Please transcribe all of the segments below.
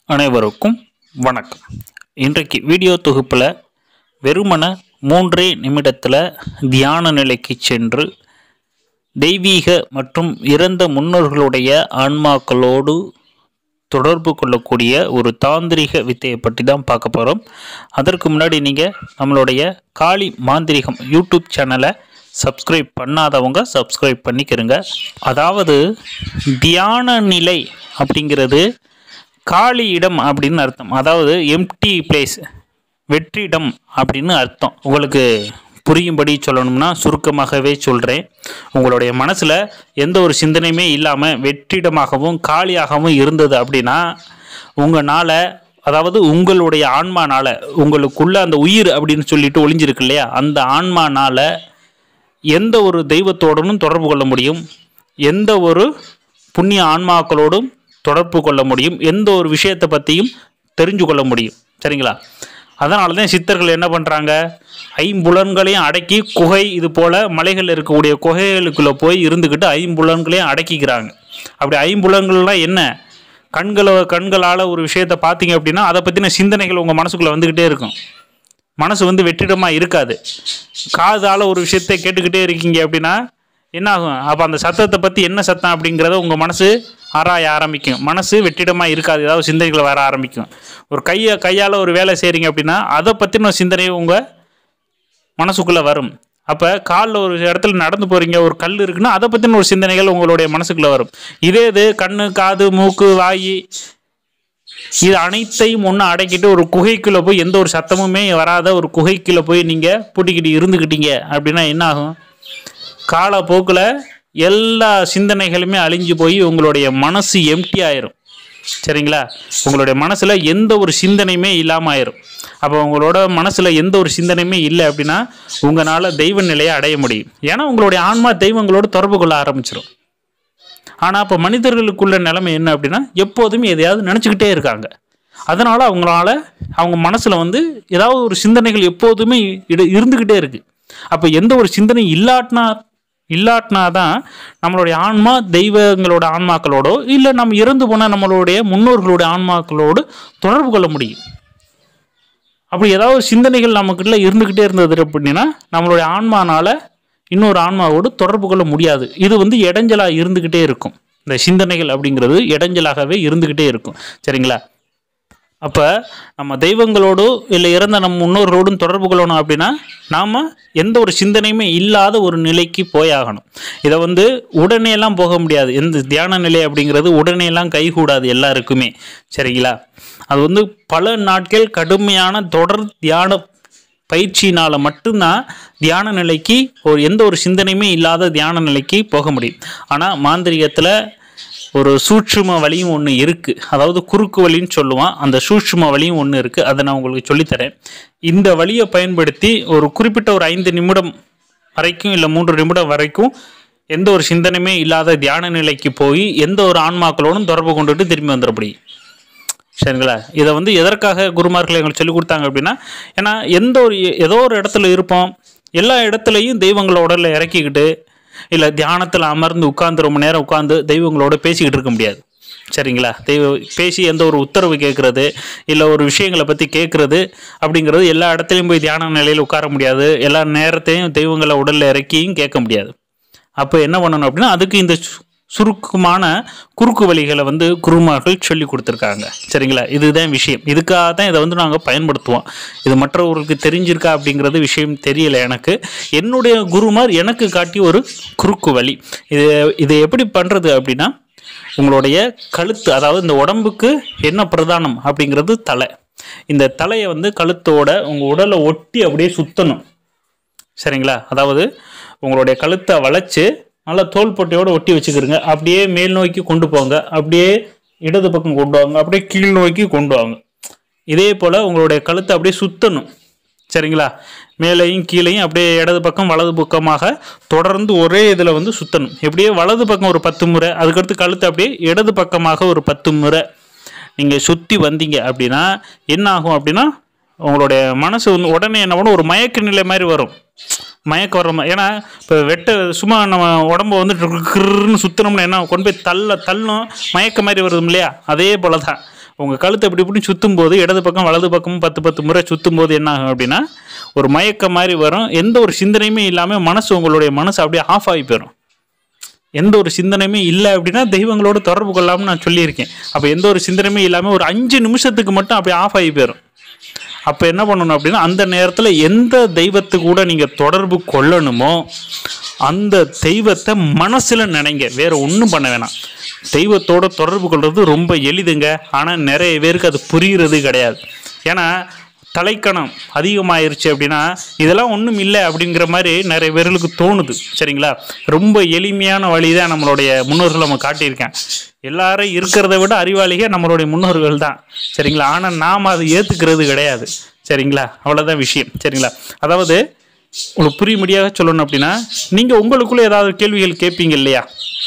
அனைவருக்கும் வணக்கம் இன்றைக்கு வீடியோ தொகுப்பில் வெறுமன மூன்றே நிமிடத்தில் தியான நிலைக்கு சென்று தெய்வீக மற்றும் இறந்த முன்னோர்களுடைய ஆன்மாக்களோடு தொடர்பு கொள்ளக்கூடிய ஒரு தாந்திரிக வித்தையை பற்றி தான் பார்க்க போகிறோம் அதற்கு முன்னாடி நீங்கள் நம்மளுடைய காளி மாந்திரிகம் யூடியூப் சேனலை சப்ஸ்கிரைப் பண்ணாதவங்க சப்ஸ்கிரைப் பண்ணிக்கிறங்க அதாவது தியான நிலை அப்படிங்கிறது காலி இடம் அப்படின்னு அர்த்தம் அதாவது எம்டி பிளேஸ் வெற்றிடம் அப்படின்னு அர்த்தம் உங்களுக்கு புரியும்படி சொல்லணும்னா சுருக்கமாகவே சொல்கிறேன் உங்களுடைய மனசில் எந்த ஒரு சிந்தனையுமே இல்லாமல் வெற்றிடமாகவும் காலியாகவும் இருந்தது அப்படின்னா உங்களால் அதாவது உங்களுடைய ஆன்மானால உங்களுக்குள்ள அந்த உயிர் அப்படின்னு சொல்லிட்டு ஒளிஞ்சிருக்கு இல்லையா அந்த ஆன்மானால எந்த ஒரு தெய்வத்தோடனும் தொடர்பு கொள்ள முடியும் எந்த ஒரு புண்ணிய ஆன்மாக்களோடும் தொடர்பு கொள்ள முடியும் எந்த ஒரு விஷயத்தை பற்றியும் தெரிஞ்சு கொள்ள முடியும் சரிங்களா அதனால தான் சித்தர்கள் என்ன பண்ணுறாங்க ஐம்புலன்களையும் அடக்கி குகை இது போல் மலைகள் இருக்கக்கூடிய குகைகளுக்குள்ளே போய் இருந்துக்கிட்டு ஐம்புலன்களையும் அடக்கிக்கிறாங்க அப்படி ஐம்புலன்கள்லாம் என்ன கண்களை கண்களால் ஒரு விஷயத்தை பார்த்தீங்க அப்படின்னா அதை பற்றின சிந்தனைகள் உங்கள் மனசுக்குள்ளே வந்துக்கிட்டே இருக்கும் மனசு வந்து வெற்றிடமாக இருக்காது காதால் ஒரு விஷயத்தை கேட்டுக்கிட்டே இருக்கீங்க அப்படின்னா என்ன ஆகும் அப்போ அந்த சத்தத்தை பற்றி என்ன சத்தம் அப்படிங்கிறத உங்கள் மனசு ஆராய ஆரம்பிக்கும் மனசு வெற்றிடமாக இருக்காது ஏதாவது சிந்தனைகள் வர ஆரம்பிக்கும் ஒரு கையை கையால் ஒரு வேலை செய்கிறீங்க அப்படின்னா அதை பற்றின சிந்தனை உங்கள் மனசுக்குள்ளே வரும் அப்போ காலில் ஒரு இடத்துல நடந்து போகிறீங்க ஒரு கல் இருக்குன்னா அதை பற்றின ஒரு சிந்தனைகள் உங்களுடைய மனசுக்குள்ளே வரும் இதே இது கண்ணு காது மூக்கு வாய் இது அனைத்தையும் ஒன்று அடக்கிட்டு ஒரு குகைக்குள்ளே போய் எந்த ஒரு சத்தமுமே வராத ஒரு குகைக்குள்ளே போய் நீங்கள் பூட்டிக்கிட்டு இருந்துக்கிட்டீங்க அப்படின்னா என்ன ஆகும் காலப்போக்கில் எல்லா சிந்தனைகளுமே அழிஞ்சு போய் உங்களுடைய மனசு எம்டி ஆயிரும் சரிங்களா உங்களுடைய மனசில் எந்த ஒரு சிந்தனையுமே இல்லாமல் ஆயிரும் அப்போ உங்களோட மனசில் எந்த ஒரு சிந்தனையுமே இல்லை அப்படின்னா உங்களால் தெய்வ நிலையை அடைய முடியும் ஏன்னா உங்களுடைய ஆன்மா தெய்வங்களோடு தொடர்பு கொள்ள ஆரம்பிச்சிடும் ஆனால் இப்போ மனிதர்களுக்குள்ள நிலைமை என்ன அப்படின்னா எப்போதுமே எதையாவது நினச்சிக்கிட்டே இருக்காங்க அதனால் அவங்களால அவங்க மனசில் வந்து ஏதாவது ஒரு சிந்தனைகள் எப்போதுமே இட இருந்துக்கிட்டே இருக்குது அப்போ எந்த ஒரு சிந்தனை இல்லாட்டினா இல்லாட்டினா தான் நம்மளுடைய ஆன்மா தெய்வங்களோட ஆன்மாக்களோடோ இல்லை நம்ம இறந்து போன நம்மளுடைய முன்னோர்களுடைய ஆன்மாக்களோடு தொடர்பு கொள்ள முடியும் அப்படி ஏதாவது சிந்தனைகள் நமக்குள்ள இருந்துக்கிட்டே இருந்தது அப்படின்னா நம்மளுடைய ஆன்மானால இன்னொரு ஆன்மாவோடு தொடர்பு கொள்ள முடியாது இது வந்து இடைஞ்சலாக இருந்துக்கிட்டே இருக்கும் இந்த சிந்தனைகள் அப்படிங்கிறது இடைஞ்சலாகவே இருந்துக்கிட்டே இருக்கும் சரிங்களா அப்போ நம்ம தெய்வங்களோடு இல்லை இறந்த நம் முன்னோர்களோடும் தொடர்பு கொள்ளணும் அப்படின்னா நாம் எந்த ஒரு சிந்தனையுமே இல்லாத ஒரு நிலைக்கு போயாகணும் இதை வந்து உடனே எல்லாம் போக முடியாது எந்த தியான நிலை அப்படிங்கிறது உடனே எல்லாம் கைகூடாது எல்லாருக்குமே சரிங்களா அது வந்து பல நாட்கள் கடுமையான தொடர் தியான பயிற்சியினால் மட்டும்தான் தியான நிலைக்கு ஒரு எந்த ஒரு சிந்தனையுமே இல்லாத தியான நிலைக்கு போக முடியும் ஆனால் மாந்திரிகத்தில் ஒரு சூட்சும வழியும் ஒன்று இருக்குது அதாவது குறுக்கு வழின்னு சொல்லுவான் அந்த சூட்சும வழியும் ஒன்று இருக்குது அதை நான் உங்களுக்கு சொல்லித்தரேன் இந்த வழியை பயன்படுத்தி ஒரு குறிப்பிட்ட ஒரு ஐந்து நிமிடம் வரைக்கும் இல்லை மூன்று நிமிடம் வரைக்கும் எந்த ஒரு சிந்தனையுமே இல்லாத தியான நிலைக்கு போய் எந்த ஒரு ஆன்மாக்களோடும் தொடர்பு கொண்டுட்டு திரும்பி வந்துட முடியும் சரிங்களா இதை வந்து எதற்காக குருமார்கள் எங்களுக்கு சொல்லிக் கொடுத்தாங்க அப்படின்னா ஏன்னா எந்த ஒரு ஏதோ ஒரு இடத்துல இருப்போம் எல்லா இடத்துலையும் தெய்வங்களோட உடலில் இறக்கிக்கிட்டு இல்லை தியானத்தில் அமர்ந்து உட்கார்ந்து ரொம்ப நேரம் உட்காந்து தெய்வங்களோட பேசிக்கிட்டு இருக்க முடியாது சரிங்களா தெய்வ பேசி எந்த ஒரு உத்தரவு கேட்குறது இல்லை ஒரு விஷயங்களை பற்றி கேட்குறது அப்படிங்கிறது எல்லா இடத்துலையும் போய் தியான நிலையில் உட்கார முடியாது எல்லா நேரத்தையும் தெய்வங்களை உடலில் இறக்கியும் கேட்க முடியாது அப்போ என்ன பண்ணணும் அப்படின்னா அதுக்கு இந்த சு- சுருக்கமான குறுக்கு வழிகளை வந்து குருமார்கள் சொல்லி கொடுத்துருக்காங்க சரிங்களா இதுதான் விஷயம் இதுக்காக தான் இதை வந்து நாங்கள் பயன்படுத்துவோம் இது மற்றவர்களுக்கு தெரிஞ்சிருக்கா அப்படிங்கிறது விஷயம் தெரியல எனக்கு என்னுடைய குருமார் எனக்கு காட்டிய ஒரு குறுக்கு வழி இது இதை எப்படி பண்ணுறது அப்படின்னா உங்களுடைய கழுத்து அதாவது இந்த உடம்புக்கு என்ன பிரதானம் அப்படிங்கிறது தலை இந்த தலையை வந்து கழுத்தோட உங்கள் உடலை ஒட்டி அப்படியே சுற்றணும் சரிங்களா அதாவது உங்களுடைய கழுத்தை வளைச்சு நல்லா தோல் பொட்டையோடு ஒட்டி வச்சுக்கிறங்க அப்படியே மேல் நோக்கி கொண்டு போங்க அப்படியே இடது பக்கம் கொண்டு வாங்க அப்படியே கீழ் நோக்கி கொண்டு வாங்க இதே போல் உங்களுடைய கழுத்தை அப்படியே சுற்றணும் சரிங்களா மேலேயும் கீழேயும் அப்படியே இடது பக்கம் வலது பக்கமாக தொடர்ந்து ஒரே இதில் வந்து சுற்றணும் எப்படியே வலது பக்கம் ஒரு பத்து முறை அதுக்கடுத்து கழுத்து அப்படியே இடது பக்கமாக ஒரு பத்து முறை நீங்கள் சுற்றி வந்தீங்க அப்படின்னா என்ன ஆகும் அப்படின்னா உங்களுடைய மனசு வந்து உடனே என்ன பண்ணும் ஒரு மயக்க நிலை மாதிரி வரும் மயக்கம் வர மாதிரி ஏன்னா இப்போ வெட்ட சும்மா நம்ம உடம்ப வந்து கிருன்னு சுற்றினோம்னா என்ன கொண்டு போய் தள்ள தள்ளும் மயக்க மாதிரி வருது இல்லையா அதே போல தான் உங்கள் கழுத்தை இப்படி இப்படி சுற்றும் போது இடது பக்கம் வலது பக்கம் பத்து பத்து முறை சுற்றும் போது என்ன ஆகும் அப்படின்னா ஒரு மயக்கம் மாதிரி வரும் எந்த ஒரு சிந்தனையுமே இல்லாமல் மனசு உங்களுடைய மனசு அப்படியே ஆஃப் ஆகி போயிடும் எந்த ஒரு சிந்தனையுமே இல்லை அப்படின்னா தெய்வங்களோட தொடர்பு கொள்ளாமல் நான் சொல்லியிருக்கேன் அப்போ எந்த ஒரு சிந்தனையுமே இல்லாமல் ஒரு அஞ்சு நிமிஷத்துக்கு மட்டும் அப்படியே ஆஃப் ஆகி போயிடும் அப்போ என்ன பண்ணணும் அப்படின்னா அந்த நேரத்தில் எந்த தெய்வத்து கூட நீங்கள் தொடர்பு கொள்ளணுமோ அந்த தெய்வத்தை மனசில் நினைங்க வேற ஒன்றும் பண்ண வேணாம் தெய்வத்தோட தொடர்பு கொள்வது ரொம்ப எளிதுங்க ஆனால் நிறைய பேருக்கு அது புரிகிறது கிடையாது ஏன்னா தலைக்கணம் அதிகமாயிருச்சு அப்படின்னா இதெல்லாம் ஒன்றும் இல்லை அப்படிங்கிற மாதிரி நிறைய பேர்களுக்கு தோணுது சரிங்களா ரொம்ப எளிமையான வழி தான் நம்மளுடைய முன்னோர்கள் நம்ம காட்டியிருக்கேன் எல்லாரும் இருக்கிறத விட அறிவாளிக நம்மளுடைய முன்னோர்கள் தான் சரிங்களா ஆனால் நாம் அதை ஏற்றுக்கிறது கிடையாது சரிங்களா அவ்வளோதான் விஷயம் சரிங்களா அதாவது உங்களுக்கு புரியும்படியாக சொல்லணும் அப்படின்னா நீங்கள் உங்களுக்குள்ளே ஏதாவது கேள்விகள் கேட்பீங்க இல்லையா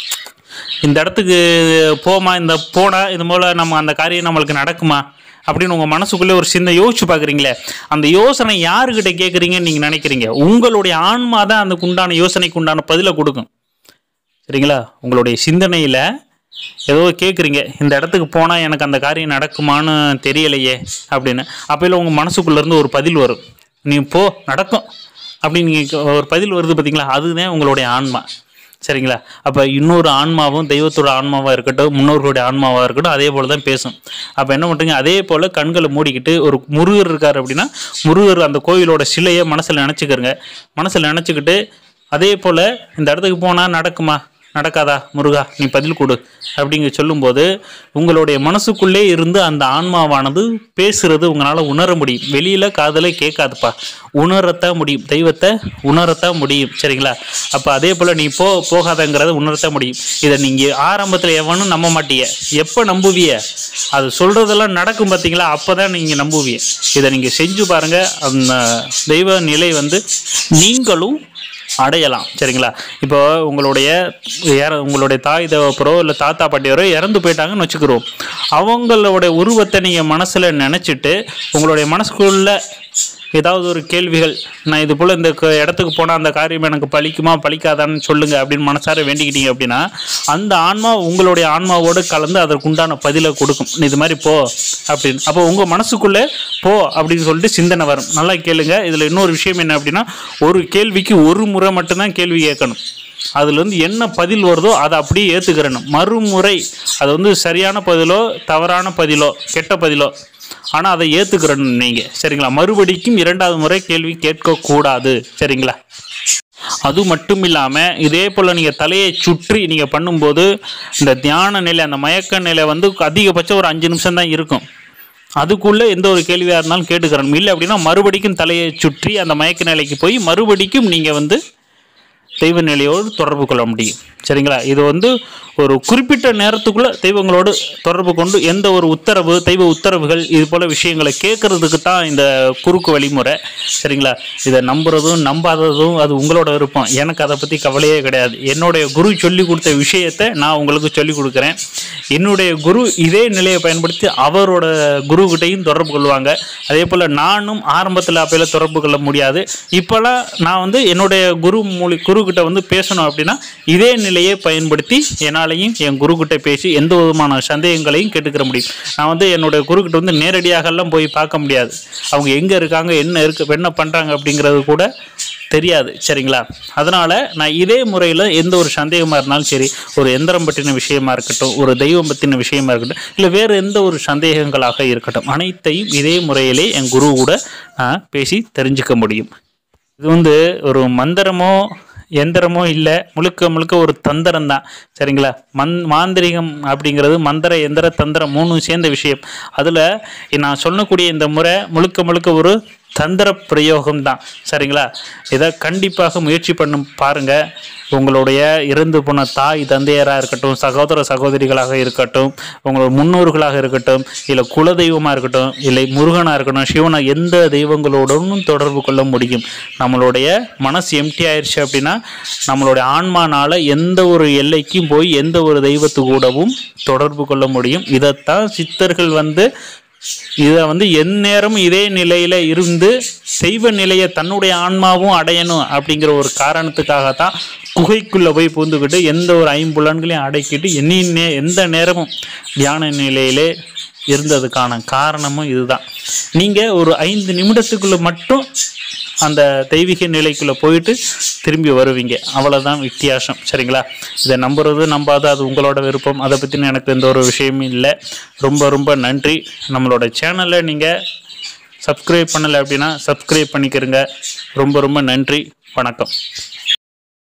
இந்த இடத்துக்கு போமா இந்த போனா இது போல் நம்ம அந்த காரியம் நம்மளுக்கு நடக்குமா அப்படின்னு உங்கள் மனசுக்குள்ளே ஒரு சின்ன யோசிச்சு பார்க்குறீங்களே அந்த யோசனை யாருக்கிட்ட கேட்குறீங்கன்னு நீங்கள் நினைக்கிறீங்க உங்களுடைய ஆன்மா தான் அந்த உண்டான யோசனைக்கு உண்டான பதிலை கொடுக்கும் சரிங்களா உங்களுடைய சிந்தனையில் ஏதோ கேட்குறீங்க இந்த இடத்துக்கு போனால் எனக்கு அந்த காரியம் நடக்குமான்னு தெரியலையே அப்படின்னு அப்போ இல்லை உங்கள் மனசுக்குள்ளேருந்து ஒரு பதில் வரும் நீ போ நடக்கும் அப்படின்னு நீங்க ஒரு பதில் வருது பார்த்தீங்களா அதுதான் உங்களுடைய ஆன்மா சரிங்களா அப்போ இன்னொரு ஆன்மாவும் தெய்வத்தோட ஆன்மாவாக இருக்கட்டும் முன்னோர்களுடைய ஆன்மாவாக இருக்கட்டும் அதே போல் தான் பேசும் அப்போ என்ன பண்ணுறீங்க அதே போல் கண்களை மூடிக்கிட்டு ஒரு முருகர் இருக்கார் அப்படின்னா முருகர் அந்த கோயிலோட சிலையை மனசில் நினச்சிக்கிறங்க மனசில் நினச்சிக்கிட்டு அதே போல் இந்த இடத்துக்கு போனால் நடக்குமா நடக்காதா முருகா நீ பதில் கொடு அப்படிங்க சொல்லும்போது உங்களுடைய மனசுக்குள்ளே இருந்து அந்த ஆன்மாவானது பேசுறது உங்களால் உணர முடியும் வெளியில் காதலே கேட்காதுப்பா உணரத்தான் முடியும் தெய்வத்தை உணரத்தான் முடியும் சரிங்களா அப்போ அதே போல் நீ போ போகாதங்கிறத உணரத்தான் முடியும் இதை நீங்கள் ஆரம்பத்தில் எவனும் நம்ப மாட்டீங்க எப்போ நம்புவிய அது சொல்கிறதெல்லாம் நடக்கும் பார்த்தீங்களா அப்போ தான் நீங்கள் நம்புவிய இதை நீங்கள் செஞ்சு பாருங்கள் அந்த தெய்வ நிலை வந்து நீங்களும் அடையலாம் சரிங்களா இப்போ உங்களுடைய இற உங்களுடைய தாய் தகப்பரோ இல்லை தாத்தா பாட்டியரோ இறந்து போயிட்டாங்கன்னு வச்சுக்கிறோம் அவங்களோட உருவத்தை நீங்கள் மனசில் நினச்சிட்டு உங்களுடைய மனசுக்குள்ள ஏதாவது ஒரு கேள்விகள் நான் இது போல் இந்த க- இடத்துக்கு போனால் அந்த காரியம் எனக்கு பலிக்குமா பலிக்காதான்னு சொல்லுங்க அப்படின்னு மனசார வேண்டிக்கிட்டீங்க அப்படின்னா அந்த ஆன்மா உங்களுடைய ஆன்மாவோடு கலந்து அதற்குண்டான பதிலை கொடுக்கும் நீ இது மாதிரி போ அப்படின்னு அப்போ உங்கள் மனசுக்குள்ளே போ அப்படின்னு சொல்லிட்டு சிந்தனை வரும் நல்லா கேளுங்க இதில் இன்னொரு விஷயம் என்ன அப்படின்னா ஒரு கேள்விக்கு ஒரு முறை மட்டும்தான் கேள்வி கேட்கணும் அதுல இருந்து என்ன பதில் வருதோ அதை அப்படியே ஏற்றுக்கிறணும் மறுமுறை அது வந்து சரியான பதிலோ தவறான பதிலோ கெட்ட பதிலோ ஆனால் அதை ஏற்றுக்கிறணும் நீங்கள் சரிங்களா மறுபடிக்கும் இரண்டாவது முறை கேள்வி கேட்கக்கூடாது சரிங்களா அது மட்டும் இல்லாமல் இதே போல் நீங்கள் தலையை சுற்றி நீங்கள் பண்ணும்போது இந்த தியான நிலை அந்த மயக்க நிலை வந்து அதிகபட்சம் ஒரு அஞ்சு நிமிஷம் தான் இருக்கும் அதுக்குள்ளே எந்த ஒரு கேள்வியாக இருந்தாலும் கேட்டுக்கிறணும் இல்லை அப்படின்னா மறுபடிக்கும் தலையை சுற்றி அந்த மயக்க நிலைக்கு போய் மறுபடிக்கும் நீங்கள் வந்து தெய்வ நிலையோடு தொடர்பு கொள்ள முடியும் சரிங்களா இது வந்து ஒரு குறிப்பிட்ட நேரத்துக்குள்ள தெய்வங்களோடு தொடர்பு கொண்டு எந்த ஒரு உத்தரவு தெய்வ உத்தரவுகள் இது போல விஷயங்களை கேட்கறதுக்கு தான் இந்த குறுக்கு வழிமுறை சரிங்களா இதை நம்புறதும் நம்பாததும் அது உங்களோட விருப்பம் எனக்கு அதை பற்றி கவலையே கிடையாது என்னுடைய குரு சொல்லி கொடுத்த விஷயத்தை நான் உங்களுக்கு சொல்லி கொடுக்குறேன் என்னுடைய குரு இதே நிலையை பயன்படுத்தி அவரோட குருக்கிட்டையும் தொடர்பு கொள்வாங்க அதே போல் நானும் ஆரம்பத்தில் அப்பையில தொடர்பு கொள்ள முடியாது இப்போலாம் நான் வந்து என்னுடைய குரு மூலி குருக்கிட்ட வந்து பேசணும் அப்படின்னா இதே நிலையை பயன்படுத்தி என்னாலையும் என் குருக்கிட்ட பேசி எந்த விதமான சந்தேகங்களையும் கேட்டுக்கிற முடியும் நான் வந்து என்னுடைய குருக்கிட்ட வந்து நேரடியாகலாம் போய் பார்க்க முடியாது அவங்க எங்கே இருக்காங்க என்ன இருக்கு என்ன பண்ணுறாங்க அப்படிங்கிறது கூட தெரியாது சரிங்களா அதனால் நான் இதே முறையில் எந்த ஒரு சந்தேகமாக இருந்தாலும் சரி ஒரு எந்திரம் பற்றின விஷயமா இருக்கட்டும் ஒரு தெய்வம் பற்றின விஷயமா இருக்கட்டும் இல்லை வேறு எந்த ஒரு சந்தேகங்களாக இருக்கட்டும் அனைத்தையும் இதே முறையிலே என் குரு கூட நான் பேசி தெரிஞ்சுக்க முடியும் இது வந்து ஒரு மந்திரமோ எந்திரமோ இல்லை முழுக்க முழுக்க ஒரு தந்திரம் தான் சரிங்களா மந் மாந்திரிகம் அப்படிங்கிறது மந்திர எந்திர தந்திரம் மூணும் சேர்ந்த விஷயம் அதில் நான் சொல்லக்கூடிய இந்த முறை முழுக்க முழுக்க ஒரு தந்திர பிரயோகம் தான் சரிங்களா இதை கண்டிப்பாக முயற்சி பண்ணும் பாருங்க உங்களுடைய இறந்து போன தாய் தந்தையராக இருக்கட்டும் சகோதர சகோதரிகளாக இருக்கட்டும் உங்களோட முன்னோர்களாக இருக்கட்டும் இல்லை குலதெய்வமாக இருக்கட்டும் இல்லை முருகனாக இருக்கட்டும் சிவனா எந்த தெய்வங்களோடும் தொடர்பு கொள்ள முடியும் நம்மளுடைய மனசு எம்டி ஆயிடுச்சு அப்படின்னா நம்மளுடைய ஆன்மானால எந்த ஒரு எல்லைக்கும் போய் எந்த ஒரு தெய்வத்து கூடவும் தொடர்பு கொள்ள முடியும் இதைத்தான் சித்தர்கள் வந்து இதை வந்து எந்நேரமும் இதே நிலையில இருந்து தெய்வ நிலையை தன்னுடைய ஆன்மாவும் அடையணும் அப்படிங்கிற ஒரு காரணத்துக்காகத்தான் குகைக்குள்ள போய் பூந்துக்கிட்டு எந்த ஒரு ஐம்புலன்களையும் அடக்கிட்டு எண்ணி நே எந்த நேரமும் தியான நிலையிலே இருந்ததுக்கான காரணமும் இதுதான் நீங்கள் ஒரு ஐந்து நிமிடத்துக்குள்ள மட்டும் அந்த தெய்வீக நிலைக்குள்ளே போயிட்டு திரும்பி வருவீங்க அவ்வளோதான் வித்தியாசம் சரிங்களா இதை நம்புறது நம்பாத அது உங்களோட விருப்பம் அதை பற்றின எனக்கு எந்த ஒரு விஷயமும் இல்லை ரொம்ப ரொம்ப நன்றி நம்மளோட சேனலை நீங்கள் சப்ஸ்கிரைப் பண்ணலை அப்படின்னா சப்ஸ்கிரைப் பண்ணிக்கிறங்க ரொம்ப ரொம்ப நன்றி வணக்கம்